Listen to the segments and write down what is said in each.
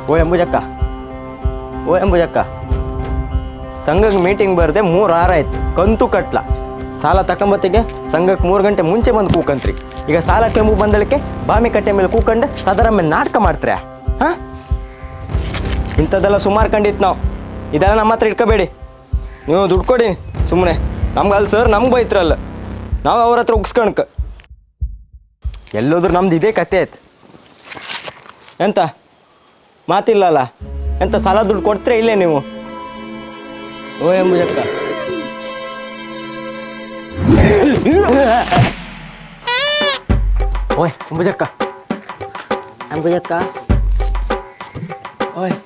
ಓ ಎಂಬುಜಕ್ಕ ಓ ಎಂಬುಜಕ್ಕ ಸಂಘಕ್ಕೆ ಮೀಟಿಂಗ್ ಬರದೆ ಮೂರು ಆರ ಆಯ್ತು ಕಂತು ಕಟ್ಲ ಸಾಲ ತಕೊಂಬತ್ತಿಗೆ ಸಂಘಕ್ಕೆ ಮೂರು ಗಂಟೆ ಮುಂಚೆ ಬಂದು ಕೂಕಂತ್ರಿ ಈಗ ಸಾಲ ಕೆಂಬು ಬಂದಳಿಕೆ ಬಾಮಿ ಕಟ್ಟೆ ಮೇಲೆ ಕೂಕಂಡು ಸದರ ಮೇಲೆ ನಾಟಕ ಮಾಡ್ತೀರಾ ಹಾಂ ಇಂಥದ್ದೆಲ್ಲ ಸುಮಾರು ಕಂಡಿತ್ತು ನಾವು ಇದೆಲ್ಲ ನಮ್ಮ ಹತ್ರ ಇಟ್ಕೋಬೇಡಿ ನೀವು ದುಡ್ಡು ಕೊಡಿ ಸುಮ್ಮನೆ ನಮ್ಗೆ ಅಲ್ಲಿ ಸರ್ ನಮ್ಗೆ ಬೈತ್ರಲ್ಲ ನಾವು ಅವ್ರ ಹತ್ರ ಉಗ್ಸ್ಕಣಕ ಎಲ್ಲೋದ್ರೂ ನಮ್ದು ಇದೇ ಕತೆ ಆಯ್ತು ಎಂತ ಮಾತಿಲ್ಲಲ್ಲ ಎಂತ ಸಾಲ ದುಡ್ಡು ಕೊಡ್ತೀರಾ ಇಲ್ಲೇ ನೀವು ಓ ಎಂಬುಜಕ್ಕ ಓಯ್ ಅಂಬುಜಕ್ಕ ಅಂಬುಜಕ್ಕ ಓಯ್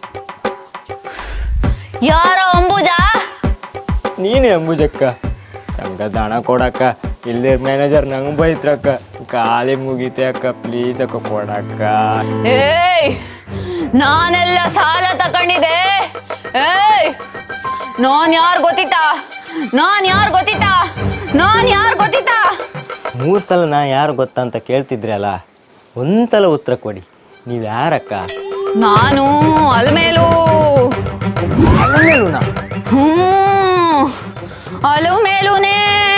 ಯಾರೋ ಅಂಬುಜ ನೀನೇ ಅಂಬುಜಕ್ಕ ಸಂಘದ ಹಣ ಕೊಡಕ್ಕ ಇಲ್ಲೇ ಮ್ಯಾನೇಜರ್ ನಂಗೆ ಬೈತ್ರಕ್ಕ ಖಾಲಿ ಮುಗೀತೆ ಅಕ್ಕ ಪ್ಲೀಸ್ ಅಕ್ಕ ಕೊಡಕ್ಕ ಏಯ್ ನಾನೆಲ್ಲ ಸಾಲ ತಕೊಂಡಿದ್ದೆ ಏಯ್ ನಾನ್ ಯಾರು ಗೊತ್ತಿತ್ತಾ ನಾನ್ ಯಾರು ಗೊತ್ತಿತ್ತಾ ನಾನ್ ಯಾರು ಗೊತ್ತಿತ್ತಾ ಮೂರು ಸಲ ನಾ ಯಾರು ಗೊತ್ತಾ ಅಂತ ಕೇಳ್ತಿದ್ರಿ ಅಲ್ಲ ಒಂದ್ಸಲ ಉತ್ತರ ಕೊಡಿ ನೀವು ಯಾರಕ್ಕ ನಾನು ಅಲ್ಮೇಲು ಅಲ್ಲೇನು ನಾ ಹ್ಮ್ ಅಲು ಮೇಲೂನೇ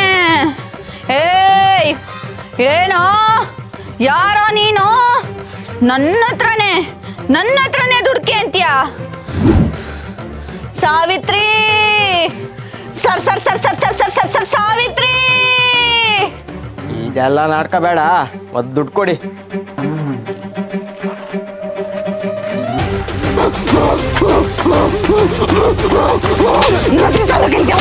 ಏಯ್ ಏನೋ ಯಾರೋ ನೀನು ನನ್ನ ಹತ್ರನೇ ನನ್ನ ಹತ್ರನೇ ದುಡ್ಕೆ ಅಂತೀಯ Savitri sir sir sir sir sir sir sir sir Savitri ಇದೆಲ್ಲ ನಾಟಕ ಬೇಡ ಮತ್ತು ದುಡ್ಡು ಕೊಡಿ ಮತ್ತೆ ಸಾಲ ಕೇಳ್ತೀಯ?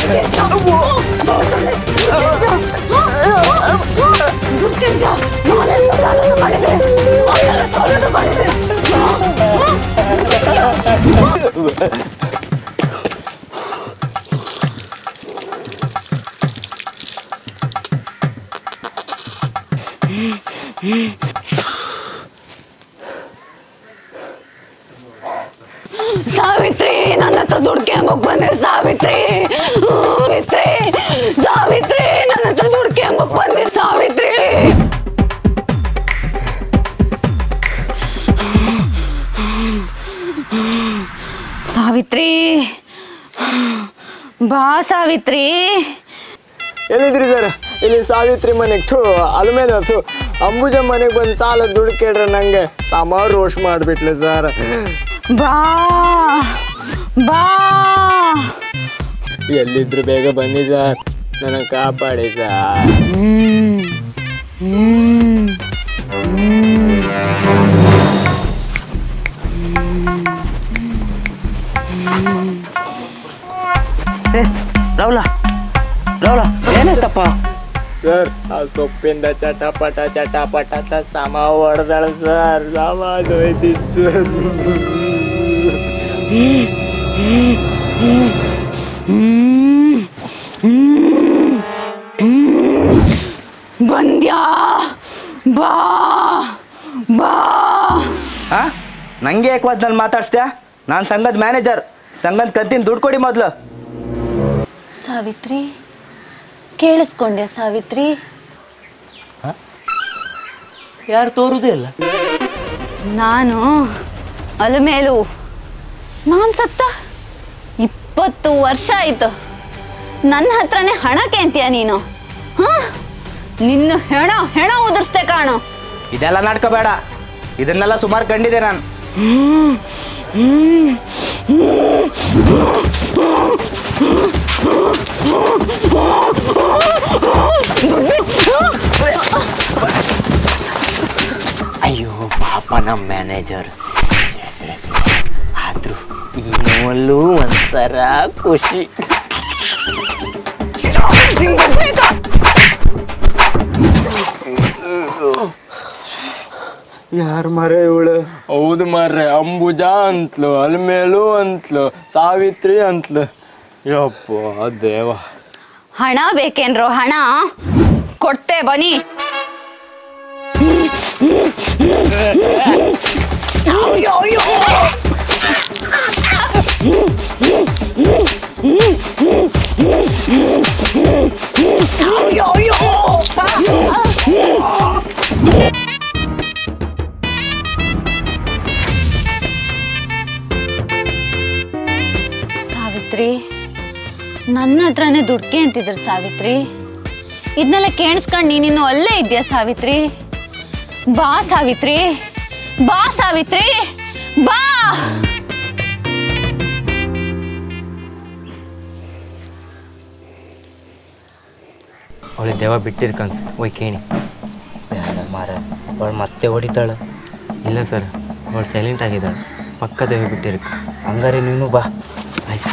ದುಡ್ಡು ಕೇಳ್ತೀಯ? ನಾನೆಲ್ಲ ಸಾಲನ ಮಾಡಿದೆ. ನಾನೆಲ್ಲ ಸಾಲನ ಮಾಡಿದೆ. ಸಾವಿತ್ರಿ ನನ್ನ ಹತ್ರ ದುಡ್ಡು ಕೆಂಬಕ್ ಬಂದೆ ಸಾವಿತ್ರಿ ಸಾವಿತ್ರಿ ಸಾವಿತ್ರಿ ನನ್ನ ಹತ್ರ ದುಡ್ಡು ಕೆಂಬಕ್ ಬಂದೆ ಸಾವಿತ್ರಿ ಸಾವಿತ್ರಿ ಬಾ ಸಾವಿತ್ರಿ ಎಲ್ಲಿದ್ರಿ ಸರ್ ಇಲ್ಲಿ ಸಾವಿತ್ರಿ ಮನೆಗೆ ಥೂ ಅಲ್ಮೇಲೆ ಥೂ ಅಂಬುಜ ಮನೆಗೆ ಬಂದು ಸಾಲ ದುಡ್ಡು ಕೇಳ್ರೆ ನಂಗೆ ಸಾಮಾರು ರೋಸ್ಟ್ ಮಾಡಿಬಿಟ್ಲೆ ಸರ್ ಬಾ ಬಾ ಎಲ್ಲಿದ್ರು ಬೇಗ ಬನ್ನಿ ಸರ್ ನನಗೆ ಕಾಪಾಡಿ ಸರ್ ಹ್ಮ್ ಹ್ಮ್ ರಾಹುಲ ರಾಹುಲ ಏನಾಯ್ತಪ್ಪ ಸರ್ ಆ ಸೊಪ್ಪಿಂದ ಚಟಪಟ ಚಟಪಟ ಅಂತ ಸಮ ಹೊಡೆದಳ ಸರ್ ಸಮ ಹೋಯ್ತಿತ್ತು ಸರ್ ಬಂದ್ಯಾ ಬಾ ಬಾ ಹಾ ನಂಗೆ ಯಾಕೆ ಹೋದ್ ನಾನು ಮಾತಾಡ್ಸ್ದ್ಯಾ ನಾನು ಸಂಘದ ಮ್ಯಾನೇಜರ್ ಸಂಘದ ಕಂತಿನ ದುಡ್ಡು ಕೊಡಿ ಮೊದಲು ಸಾವಿತ್ರಿ ಕೇಳಿಸ್ಕೊಂಡೆ ಸಾವಿತ್ರಿ ಯಾರು ತೋರುದೇ ಇಲ್ಲ ನಾನು ಅಲಮೇಲು ನಾನು ಸತ್ತ ಇಪ್ಪತ್ತು ವರ್ಷ ಆಯ್ತು ನನ್ನ ಹತ್ರನೇ ಹಣ ಕೇಂತೀಯ ನೀನು ಹಾ ನಿನ್ನ ಹೆಣ ಹೆಣ ಉದುರಿಸ್ತೆ ಕಾಣು ಇದೆಲ್ಲ ನಾಟಕ ಬೇಡ ಇದನ್ನೆಲ್ಲ ಸುಮಾರು ಕಂಡಿದ್ದೆ ನಾನು ಅಯ್ಯೋ ಪಾಪ ನಮ್ಮ ಮ್ಯಾನೇಜರ್ ಆದ್ರೂ ಈ ನೋವಲ್ಲೂ ಒಂಥರ ಖುಷಿ ಯಾರು ಮರ ಇವಳು ಹೌದು ಮರ್ರೆ ಅಂಬುಜ ಅಂತ್ಲು ಅಲ್ಮೇಲು ಅಂತ್ಲು ಸಾವಿತ್ರಿ ಅಂತ್ಲು ಯಪ್ಪ ದೇವ ಹಣ ಬೇಕೇನ್ರೋ ಹಣ ಕೊಡ್ತೆ ಬನ್ನಿ ಸಾವಿತ್ರಿ ನನ್ನ ಹತ್ರನೇ ದುಡ್ಕೆ ಅಂತಿದ್ರು ಸಾವಿತ್ರಿ ಇದನ್ನೆಲ್ಲ ಕೇಳಿಸ್ಕೊಂಡು ನೀನಿನ್ನು ಅಲ್ಲೇ ಇದೆಯಾ ಸಾವಿತ್ರಿ ಬಾ ಸಾವಿತ್ರಿ ಬಾ ಸಾವಿತ್ರಿ ಬಾ ಅವಳು ದೇವ ಬಿಟ್ಟಿರ್ ಕನ್ಸು ಓಯ್ ಕೇಣಿ ಬೇಡ ಮಾರ ಅವಳು ಮತ್ತೆ ಹೊಡಿತಾಳ ಇಲ್ಲ ಸರ್ ಅವಳು ಸೈಲೆಂಟ್ ಆಗಿದ್ದಾಳೆ ಪಕ್ಕ ದೇವ ಬಿಟ್ಟಿರ್ಕ ಹಂಗಾರೆ ನೀನು ಬಾ ಆಯ್ತು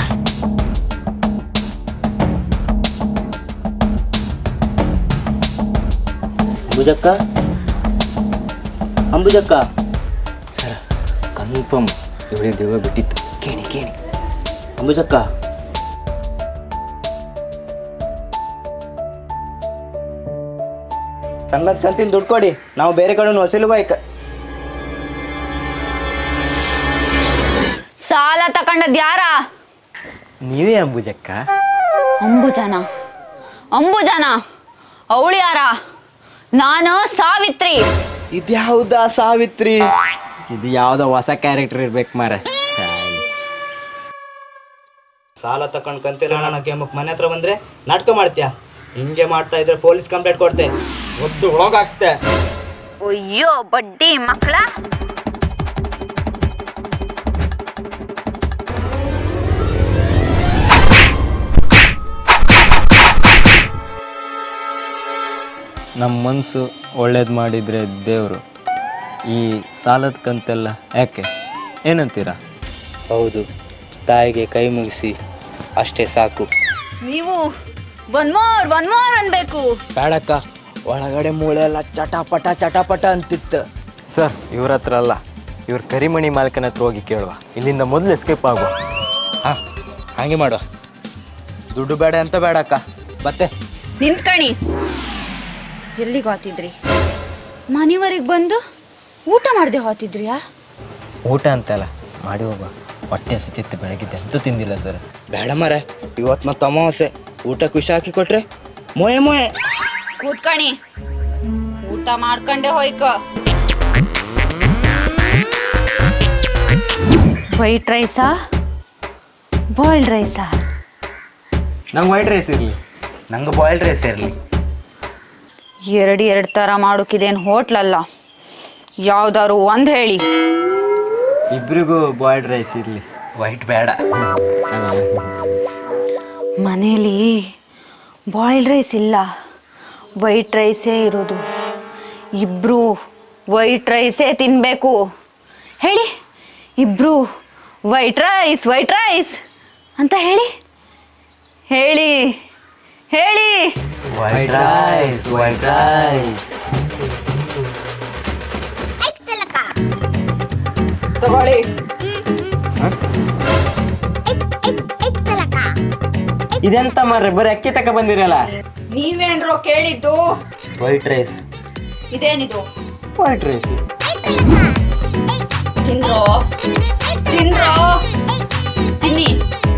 ಅಂಬುಜಕ್ಕ ಅಂಬುಜಕ್ಕ ಸರ್ ಕನ್ಫರ್ಮ್ ಇವಳಿಗೆ ದೇವ ಬಿಟ್ಟಿತ್ತು ಕೇಳಿ ಕೇಳಿ ಅಂಬುಜಕ್ಕ ಸಂಗದ ಕಂತಿನ ದುಡ್ಡು ಕೊಡಿ ನಾವು ಬೇರೆ ಕಡೆ ವಸೂಲಿಗೆ ಹೋಯ್ಕ ಸಾಲ ತಕೊಂಡದ್ ಯಾರ ನೀವೇ ಅಂಬುಜಕ್ಕ ಅಂಬುಜನ ಅಂಬುಜನ ಅವಳು ಯಾರ ನಾನು ಸಾವಿತ್ರಿ ಇದ್ಯಾವುದಾ ಸಾವಿತ್ರಿ ಇದು ಯಾವುದೋ ಹೊಸ ಕ್ಯಾರೆಕ್ಟರ್ ಇರ್ಬೇಕು ಮಾರ ಸಾಲ ತಕೊಂಡ್ ಕಂತಿಲ್ಲ ನಾನು ಕೇಮಕ್ ಮನೆ ಹತ್ರ ಬಂದ್ರೆ ನಾಟಕ ಮಾಡ್ತೀಯ ಹಿಂಗೆ ಮಾಡ್ತಾ ಇದ್ರೆ ಪೊಲೀಸ್ ಕಂಪ್ಲೇಂಟ್ ಕೊಡ್ತೆ ಒದ್ದು ಒಳಗೆ ಹಾಕ್ಸ್ತೆ ಅಯ್ಯೋ ಬಡ್ಡಿ ಮಕ್ಕಳ ನಮ್ಮ ಮನಸ್ಸು ಒಳ್ಳೇದು ಮಾಡಿದರೆ ದೇವರು ಈ ಸಾಲದ ಕಂತೆಲ್ಲ ಯಾಕೆ ಏನಂತೀರಾ ಹೌದು ತಾಯಿಗೆ ಕೈ ಮುಗಿಸಿ ಅಷ್ಟೇ ಸಾಕು ನೀವು ಒನ್ ಮೋರ್ ಒನ್ ಮೋರ್ ಅನ್ಬೇಕು ಬೇಡಕ್ಕ ಒಳಗಡೆ ಮೂಳೆ ಎಲ್ಲ ಚಟಾಪಟ ಚಟಾಪಟ ಅಂತಿತ್ತು ಸರ್ ಇವ್ರ ಹತ್ರ ಅಲ್ಲ ಇವ್ರ ಕರಿಮಣಿ ಮಾಲಕನ ಹತ್ರ ಹೋಗಿ ಕೇಳುವ ಇಲ್ಲಿಂದ ಮೊದಲು ಎಸ್ಕೇಪ್ ಆಗುವ ಹಾ ಹಾಗೆ ಮಾಡುವ ದುಡ್ಡು ಬೇಡ ಅಂತ ಬೇಡಕ್ಕ ಮತ್ತೆ ನಿಂತ್ಕಣಿ ಎಲ್ಲಿಗೆ ಹೋತಿದ್ರಿ ಮನೆವರೆಗೆ ಬಂದು ಊಟ ಮಾಡದೆ ಹೋತಿದ್ರಿಯಾ ಊಟ ಅಂತಲ್ಲ ಮಾಡಿ ಹೋಗುವ ಹೊಟ್ಟೆ ಹಸಿತಿತ್ತು ಬೆಳಗಿದ್ದೆ ಅಂತೂ ತಿಂದಿಲ್ಲ ಸರ್ ಬೇಡ ಮರೆ ಇವತ್ತು ಮತ್ತೆ ಅಮಾವಾಸ್ಯೆ ಊಟ ಖುಷಿ ಹಾಕಿ ಕೊಟ್ರೆ ಮೊಯೆ ಮೊಯೆ ಕೂತ್ಕಣಿ ಊಟ ಮಾಡ್ಕೊಂಡೆ ಹೋಯ್ಕ ವೈಟ್ ರೈಸಾ ಬಾಯ್ಲ್ಡ್ ರೈಸಾ ನಂಗೆ ವೈಟ್ ರೈಸ್ ಇರಲಿ ನಂಗೆ ಬಾಯ್ಲ್ಡ್ ರೈಸ್ ಇರಲಿ ಎರಡು ಎರಡು ಥರ ಮಾಡೋಕಿದೇನು ಹೋಟ್ಲಲ್ಲ ಯಾವ್ದಾದ್ರು ಒಂದು ಹೇಳಿ ಇಬ್ರಿಗೂ ಬಾಯ್ಲ್ಡ್ ರೈಸ್ ಇರಲಿ ವೈಟ್ ಬೇಡ ಮನೇಲಿ ಬಾಯ್ಲ್ಡ್ ರೈಸ್ ಇಲ್ಲ ವೈಟ್ ರೈಸೇ ಇರೋದು ಇಬ್ಬರು ವೈಟ್ ರೈಸೇ ತಿನ್ನಬೇಕು ಹೇಳಿ ಇಬ್ಬರು ವೈಟ್ ರೈಸ್ ವೈಟ್ ರೈಸ್ ಅಂತ ಹೇಳಿ ಹೇಳಿ ಹೇಳಿ ವೈಟ್ ರೈಸ್ ವೈಟ್ ರೈಸ್ ತಗೊಳ್ಳಿ ಇದೆಂತ ಮಾರ್ರೆ ಬರೀ ಅಕ್ಕಿ ತಕ ಬಂದಿರಲ್ಲ ನೀವೇನ್ರೋ ಕೇಳಿದ್ದು ವೈಟ್ ರೈಸ್ ಇದೇನಿದು ವೈಟ್ ರೈಸ್ ತಿಂದ್ರೋ ತಿಂದ್ರೋ ತಿನ್ನಿ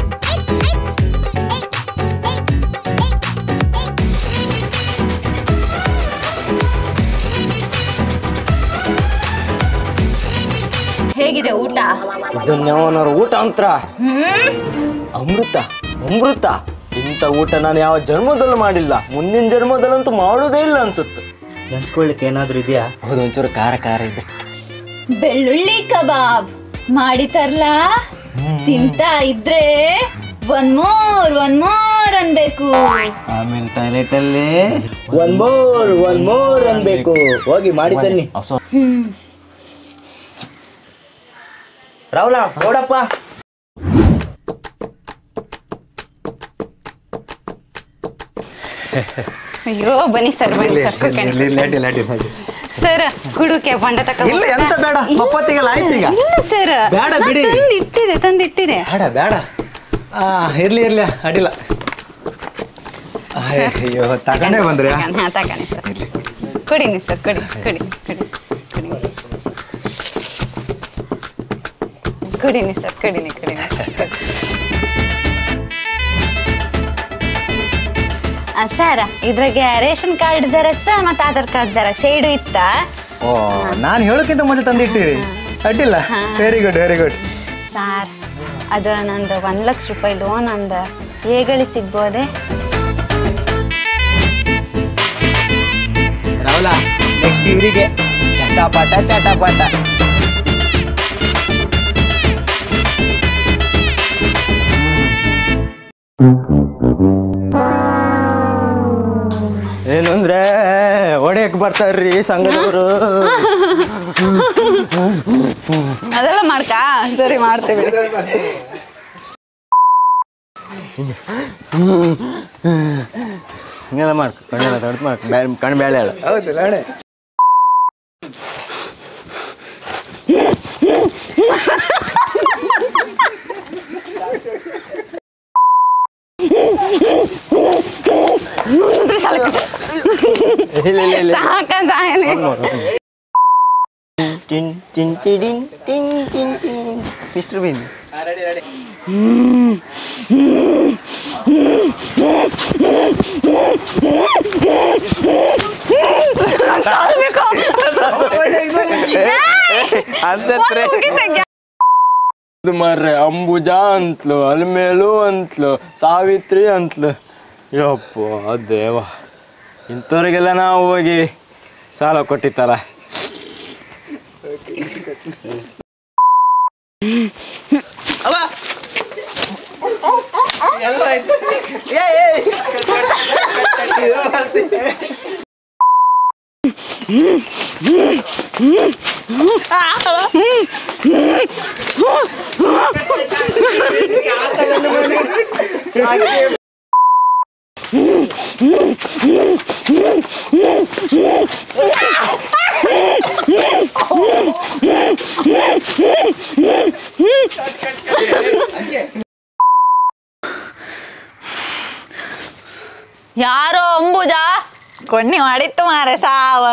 ಹೇಗಿದೆ ಊಟ ಇದನ್ನೇವನವ್ರು ಊಟ ಅಂತ್ರ ಹ್ಮ್ ಅಮೃತ ಅಮೃತ ಇಂಥ ಊಟ ನಾನು ಯಾವ ಜನ್ಮದಲ್ಲೂ ಮಾಡಿಲ್ಲ ಮುಂದಿನ ಜನ್ಮದಲ್ಲಂತೂ ಮಾಡೋದೇ ಇಲ್ಲ ಅನ್ಸುತ್ತೆ ನೆನ್ಸ್ಕೊಳ್ಲಿಕ್ಕೆ ಏನಾದರೂ ಇದೆಯಾ ಹೌದು ಒಂಚೂರು ಖಾರ ಖಾರ ಇದೆ ಬೆಳ್ಳುಳ್ಳಿ ಕಬಾಬ್ ಮಾಡಿ ತರ್ಲಾ ತಿಂತಾ ಇದ್ರೆ ಒನ್ ಮೋರ್ ಒನ್ ಮೋರ್ ಅನ್ಬೇಕು ಆಮೇಲೆ ಟಾಯ್ಲೆಟ್ ಅಲ್ಲಿ ಒನ್ ಮೋರ್ ಒನ್ ಮೋರ್ ಅನ್ಬೇಕು ಹೋಗಿ ಮಾಡಿ ತನ್ನಿ ಹ್ಮ್ ರಾಹುಲ ನೋಡಪ್ಪ ಅಯ್ಯೋ ಬನ್ನಿ ಸರ್ ಬನ್ನಿ ಸರ್ ಕುತ್ಕೊಳ್ಳಿ. ಸರ್ ಕುಡುಕೆ ಬಂಡ ತಕ ಇಲ್ಲ ಎಂತ ಬೇಡ ಮಪ್ಪತ್ತಿಗೆಲ್ಲ ಆಯ್ತು ಈಗ ಇಲ್ಲ ಸರ್ ಬೇಡ ಬಿಡಿ. ಇಟ್ಟಿದೆ ತಂದಿಟ್ಟಿದೆ ಬೇಡ ಬೇಡ ಆ, ಇರ್ಲಿ ಇರ್ಲಿ ಅಡಿಲ್ಲ ಅಯ್ಯೋ ತಗೊಂಡೇ ಬಂದ್ರಿ ಹಾ ತಗೊಳ್ಳಿ ಸರ್ ಕುಡಿನಿ ಸರ್ ಕುಡಿ ಕುಡಿ ಕುಡಿ ಕುಡಿ ಕುಡಿನಿ ಸರ್ ಕುಡಿನಿ ಕುಡಿನಿ ಸರ್ ಇದ್ರಾಗೆ ರೇಷನ್ ಕಾರ್ಡ್ ಜೆರಾಕ್ಸ್ ಮತ್ತೆ ಆಧಾರ್ ಕಾರ್ಡ್ ಜೆರಾಕ್ಸ್ ಎರಡು ಇತ್ತಾ ಓ ನಾನು ಹೇಳೋಕ್ಕಿಂತ ಮುಂಚೆ ತಂದಿಟ್ಟಿರಿ ಅಡ್ಡಿಲ್ಲ very good very good sir ಅದ ನಂದು ಒಂದು ಲಕ್ಷ ರೂಪಾಯಿ ಲೋನ್ ಅಂದ ಹೇಗಳಿ ಸಿಗ್ಬೋದೆ ರಾಹುಲ ನೆಕ್ಸ್ಟ್ ಇವರಿಗೆ ಚಟಾಪಟ ಚಟಾಪಟ ಏನು ಅಂದ್ರೆ ಹೊಡೆಯಕ್ಕೆ ಬರ್ತಾರ್ರಿ ಸಂಘದವರು ಅದೆಲ್ಲ ಮಾಡ್ಕಾ ಸರಿ ಮಾಡ್ತೀವಿ ಹಿಂಗೆಲ್ಲ ಮಾಡ್ಕೊ ಕಣ್ಣೆಲ್ಲ ದೊಡ್ಡ ಮಾಡ್ಕೊ ಬ್ಯಾ ಕಣ್ಣು ಬೇಳೆ ಹೇಳು ಹೌದು ನಾಳೆ ಇಲ್ಲ ಇಲ್ಲ ಇಲ್ಲ ಸಾಕ ಸಾಯಲಿ ಟಿನ್ ಟಿನ್ ಟಿಡಿನ್ ಟಿನ್ ಟಿನ್ ಟಿನ್ ಮಿಸ್ಟರ್ ಬಿನ್ ರೆಡಿ ರೆಡಿ ಅಂತತ್ರೆ ಇದು ಮರ್ರೆ ಅಂಬುಜಾ ಅಂತ್ಲು ಅಲ್ಮೇಲು ಅಂತ್ಲು ಸಾವಿತ್ರಿ ಅಂತ್ಲು ಯಪ್ಪ ದೇವ ಇಂಥವ್ರಿಗೆಲ್ಲ ನಾವು ಹೋಗಿ ಸಾಲ ಕೊಟ್ಟಿತ್ತಾರ ಎಲ್ಲ ಆಯ್ತು ಏ ಏ ಯಾರೋ ಅಂಬುಜ ಕೊಣ್ಣಿ ಮಾಡಿತ್ತು ಮಾರೆ ಸಾವ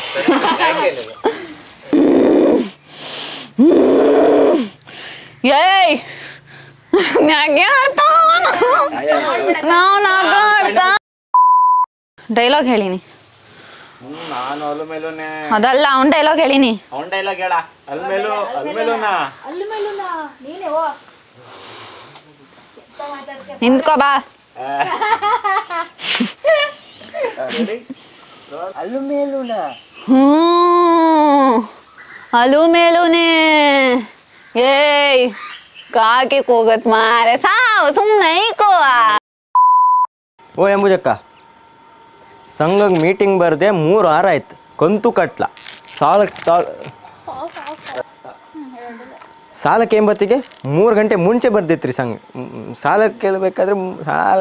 ಏಯ್ ನ್ಯಾಗೆ ಆಡ್ತಾವ ನಾವು ನಾಗಾಡ್ತಾ ಡೈಲಾಗ್ ಹೇಳಿನಿ ನಾನು ಅಲ್ಲ ಮೇಲೂನೆ ಅದಲ್ಲ ಅವ್ನ್ ಡೈಲಾಗ್ ಹೇಳಿನಿ ಅವನ ಡೈಲಾಗ್ ಹೇಳ ಅಲ್ಮೇಲು ಅಲ್ಮೇಲೂನಾ ನಿಂತ್ಕೋ ಬಾ ಅಲ್ಲೂ ಮೇಲೂನ ಹ್ಞೂ ಅಲು ಮೇಲುನೆ ಏಯ್ ಕಾಕಿ ಕೂಗತ್ ಮಾರೆ ಸಾವು ಸುಮ್ಮನೆ ಐಕೋ ಓ ಎಂಬುಜಕ್ಕ ಸಂಘಕ್ಕೆ ಮೀಟಿಂಗ್ ಬರ್ದೆ ಮೂರು ವಾರ ಆಯ್ತು ಕಂತು ಕಟ್ಲ ಸಾಲ ಸಾಲಕ್ಕೆ ಎಂಬತ್ತಿಗೆ ಮೂರು ಗಂಟೆ ಮುಂಚೆ ಬರ್ದಿತ್ರಿ ಸಂಘ ಮ್, ಸಾಲ ಕೇಳಬೇಕಾದ್ರೆ ಮ್- ಸಾಲ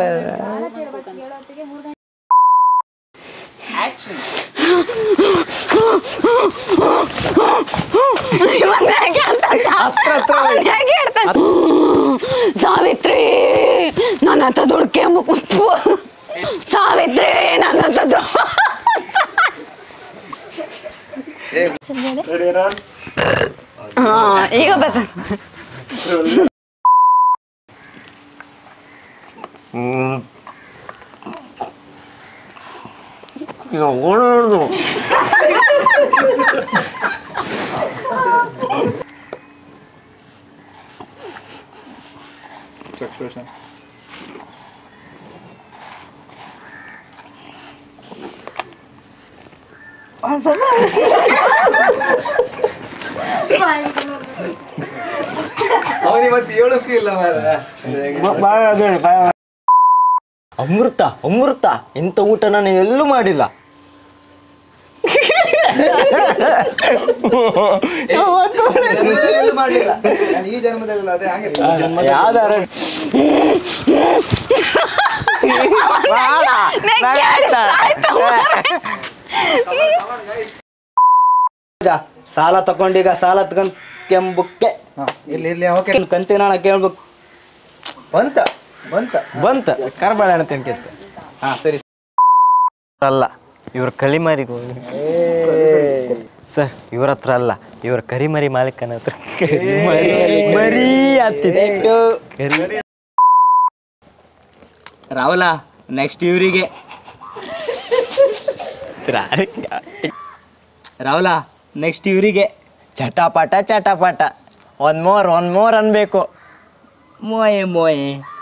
ಸಾವಿತ್ರಿ ನನ್ನ ಹತ್ರ ದುಡ್ಡು ಕೆಂಬು ಸಾವಿತ್ರಿ ನನ್ನ ಹತ್ರ ದುಡ್ಡು ಹಾ ಈಗ ಬರ್ತದೆ ಈಗ ಓಡಾಡ್ದು ಅವನಿವತ್ತು ಹೇಳಕ್ಕೂ ಇಲ್ಲ ಮಾರ ಅಮೃತ ಅಮೃತ ಇಂಥ ಊಟ ನಾನು ಎಲ್ಲೂ ಮಾಡಿಲ್ಲ ಜನ್ಮದಲ್ಲೂ ಮಾಡ್ಲಿಲ್ಲ ನಾನು ಈ ಜನ್ಮದಲ್ಲ ಅದೇ ಹಾಗೆ ಯಾವ್ದಾರ ಸಾಲ ತಗೊಂಡೀಗ ಸಾಲ ತಗೊಂಡ್ ಕೆಂಬುಕ್ಕೆ ಇಲ್ಲಿ ಇಲ್ಲಿ ಓಕೆ ಕಂತಿನ ಹಣ ಕೇಳ್ಬೇಕು ಬಂತ ಬಂತ ಬಂತ ಕರ್ಬೇಡ ಅಂತ ತಿನ್ಕಿತ್ತು ಹಾ ಸರಿ ಅಲ್ಲ ಇವ್ರ ಕಳಿಮರಿಗೆ ಹೋಗಿ ಸರ್ ಇವ್ರ ಹತ್ರ ಅಲ್ಲ ಇವ್ರ ಕರಿಮರಿ ಮಾಲೀಕನ ಹತ್ರ ಕರಿಮರಿ ಮರಿ ಆಗ್ತಿದೆ ಕರಿ ರಾಹುಲ ನೆಕ್ಸ್ಟ್ ಇವರಿಗೆ ರಾಹುಲ ನೆಕ್ಸ್ಟ್ ಇವರಿಗೆ ಚಟಪಟ ಚಟಪಟ ಒನ್ ಮೋರ್ ಒನ್ ಮೋರ್ ಅನ್ಬೇಕು ಮೋಯೆ ಮೋಯೆ